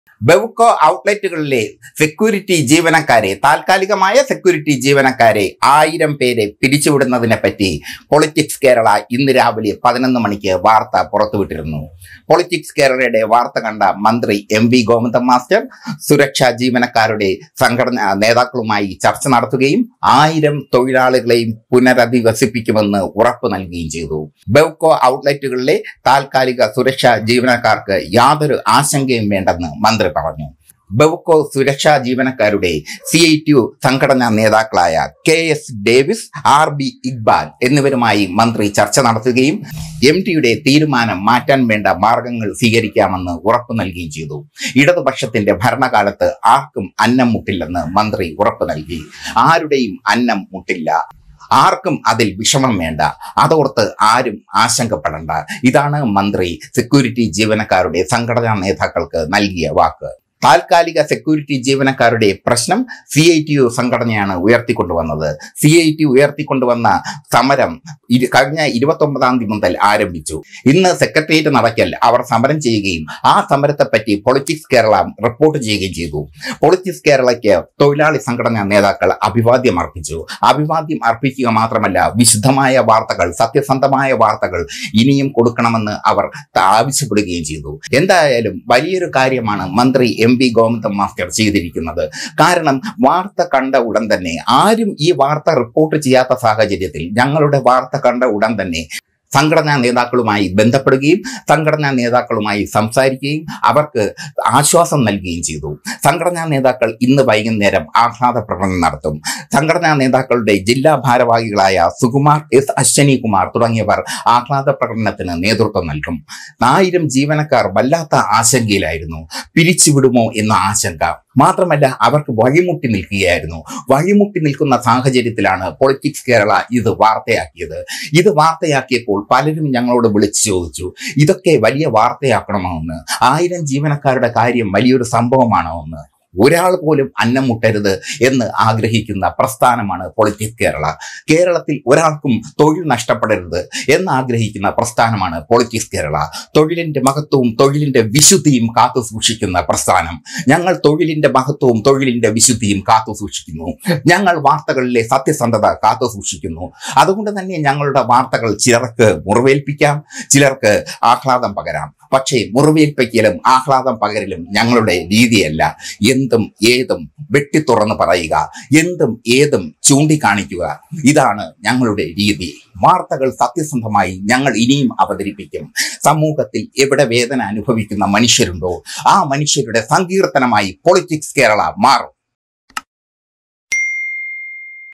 ബെവുക്കോ ഔട്ട്ലെറ്റുകളിലെ security ജീവനക്കാരെ താൽക്കാലികമായ security ജീവനക്കാരെ ആയിരം പേരെ പിരിച്ചുവിടുന്നതിനെ പറ്റി പൊളിറ്റിക്സ് കേരള ഇന്ന് രാവിലെ പതിനൊന്ന് മണിക്ക് വാർത്ത പുറത്തുവിട്ടിരുന്നു പൊളിറ്റിക്സ് കേരളയുടെ വാർത്ത കണ്ട മന്ത്രി എം വി ഗോവിന്ദൻ മാസ്റ്റർ സുരക്ഷാ ജീവനക്കാരുടെ സംഘടനാ നേതാക്കളുമായി ചർച്ച നടത്തുകയും ആയിരം തൊഴിലാളികളെയും പുനരധിവസിപ്പിക്കുമെന്ന് ഉറപ്പ് നൽകുകയും ചെയ്തു ബെവ്കോ ഔട്ട്ലെറ്റുകളിലെ താൽക്കാലിക സുരക്ഷാ ജീവനക്കാർക്ക് യാതൊരു ആശങ്കയും വേണ്ടെന്ന് മന്ത്രി പറഞ്ഞു ബെവ്കോ സുരക്ഷാ ജീവനക്കാരുടെ സി ഐ ടി യു സംഘടനാ നേതാക്കളായ K S Davis R B Iqbal എന്നിവരുമായി മന്ത്രി ചർച്ച നടത്തുകയും എം ടിയുടെ തീരുമാനം മാറ്റാൻ വേണ്ട മാർഗങ്ങൾ സ്വീകരിക്കാമെന്ന് ഉറപ്പു നൽകുകയും ചെയ്തു ഇടതുപക്ഷത്തിന്റെ ഭരണകാലത്ത് ആർക്കും അന്നം മുട്ടില്ലെന്ന് മന്ത്രി ഉറപ്പു നൽകി ആരുടെയും അന്നം മുട്ടില്ല ആർക്കും അതിൽ വിഷമം വേണ്ട അതോർത്ത് ആരും ആശങ്കപ്പെടണ്ട ഇതാണ് മന്ത്രി സെക്യൂരിറ്റി ജീവനക്കാരുടെ സംഘടനാ നേതാക്കൾക്ക് നൽകിയ വാക്ക് താൽക്കാലിക സെക്യൂരിറ്റി ജീവനക്കാരുടെ പ്രശ്നം സി ഐ ടി യു സംഘടനയാണ് ഉയർത്തിക്കൊണ്ടുവന്നത് സി ഐ ടി ഉയർത്തിക്കൊണ്ടുവന്ന സമരം ഇരു- കഴിഞ്ഞ ഇരുപത്തൊമ്പതാം തീയതി മുതൽ ആരംഭിച്ചു ഇന്ന് സെക്രട്ടേറിയറ്റ് നടക്കൽ അവർ സമരം ചെയ്യുകയും ആ സമരത്തെപ്പറ്റി പൊളിറ്റിക്സ് കേരള റിപ്പോർട്ട് ചെയ്യുകയും ചെയ്തു പൊളിറ്റിക്സ് കേരളയ്ക്ക് തൊഴിലാളി സംഘടനാ നേതാക്കൾ അഭിവാദ്യം അർപ്പിച്ചു അഭിവാദ്യം അർപ്പിക്കുക മാത്രമല്ല വിശുദ്ധമായ വാർത്തകൾ സത്യസന്ധമായ വാർത്തകൾ ഇനിയും കൊടുക്കണമെന്ന് അവർ ആവശ്യപ്പെടുകയും ചെയ്തു എന്തായാലും വലിയൊരു കാര്യമാണ് മന്ത്രി എം വി ഗോവിന്ദൻ മാസ്റ്റർ ചെയ്തിരിക്കുന്നത് കാരണം വാർത്ത കണ്ട ഉടൻ തന്നെ ആരും ഈ വാർത്ത റിപ്പോർട്ട് ചെയ്യാത്ത സാഹചര്യത്തിൽ ഞങ്ങളുടെ വാർത്ത കണ്ട ഉടൻ തന്നെ സംഘടനാ നേതാക്കളുമായി ബന്ധപ്പെടുകയും സംഘടനാ നേതാക്കളുമായി സംസാരിക്കുകയും അവർക്ക് ആശ്വാസം നൽകുകയും ചെയ്തു സംഘടനാ നേതാക്കൾ ഇന്ന് വൈകുന്നേരം ആഹ്ലാദ പ്രകടനം നടത്തും സംഘടനാ നേതാക്കളുടെ ജില്ലാ ഭാരവാഹികളായ സുകുമാർ എസ് അശ്വനി കുമാർ തുടങ്ങിയവർ ആഹ്ലാദ പ്രകടനത്തിന് നേതൃത്വം നൽകും ആയിരം ജീവനക്കാർ വല്ലാത്ത ആശങ്കയിലായിരുന്നു പിരിച്ചുവിടുമോ എന്ന ആശങ്ക മാത്രമല്ല അവർക്ക് വഴിമുട്ടി നിൽക്കുകയായിരുന്നു വഴിമുട്ടി നിൽക്കുന്ന സാഹചര്യത്തിലാണ് പൊളിറ്റിക്സ് കേരള ഇത് വാർത്തയാക്കിയത് ഇത് വാർത്തയാക്കിയപ്പോൾ പലരും ഞങ്ങളോട് വിളിച്ചു ചോദിച്ചു ഇതൊക്കെ വലിയ വാർത്തയാക്കണമോ എന്ന് ആയിരം ജീവനക്കാരുടെ കാര്യം വലിയൊരു സംഭവമാണോ എന്ന് ഒരാൾ പോലും അന്നം മുട്ടരുത് എന്ന് ആഗ്രഹിക്കുന്ന പ്രസ്ഥാനമാണ് പൊളിറ്റിക്സ് കേരള കേരളത്തിൽ ഒരാൾക്കും തൊഴിൽ നഷ്ടപ്പെടരുത് എന്ന് ആഗ്രഹിക്കുന്ന പ്രസ്ഥാനമാണ് പൊളിറ്റിക്സ് കേരള തൊഴിലിന്റെ മഹത്വവും തൊഴിലിന്റെ വിശുദ്ധിയും കാത്തു സൂക്ഷിക്കുന്ന പ്രസ്ഥാനം ഞങ്ങൾ തൊഴിലിന്റെ മഹത്വവും തൊഴിലിന്റെ വിശുദ്ധിയും കാത്തു സൂക്ഷിക്കുന്നു ഞങ്ങൾ വാർത്തകളിലെ സത്യസന്ധത കാത്തു സൂക്ഷിക്കുന്നു അതുകൊണ്ട് തന്നെ ഞങ്ങളുടെ വാർത്തകൾ ചിലർക്ക് മുറിവേൽപ്പിക്കാം ചിലർക്ക് ആഹ്ലാദം പകരാം പക്ഷേ മുറിവേൽപ്പിക്കലും ആഹ്ലാദം പകരലും ഞങ്ങളുടെ രീതിയല്ല എന്തും ഏതും വെട്ടിത്തുറന്ന് പറയുക എന്തും ഏതും ചൂണ്ടിക്കാണിക്കുക ഇതാണ് ഞങ്ങളുടെ രീതി വാർത്തകൾ സത്യസന്ധമായി ഞങ്ങൾ ഇനിയും അവതരിപ്പിക്കും സമൂഹത്തിൽ എവിടെ വേദന അനുഭവിക്കുന്ന മനുഷ്യരുണ്ടോ ആ മനുഷ്യരുടെ സങ്കീർത്തനമായി പൊളിറ്റിക്സ് കേരള മാറും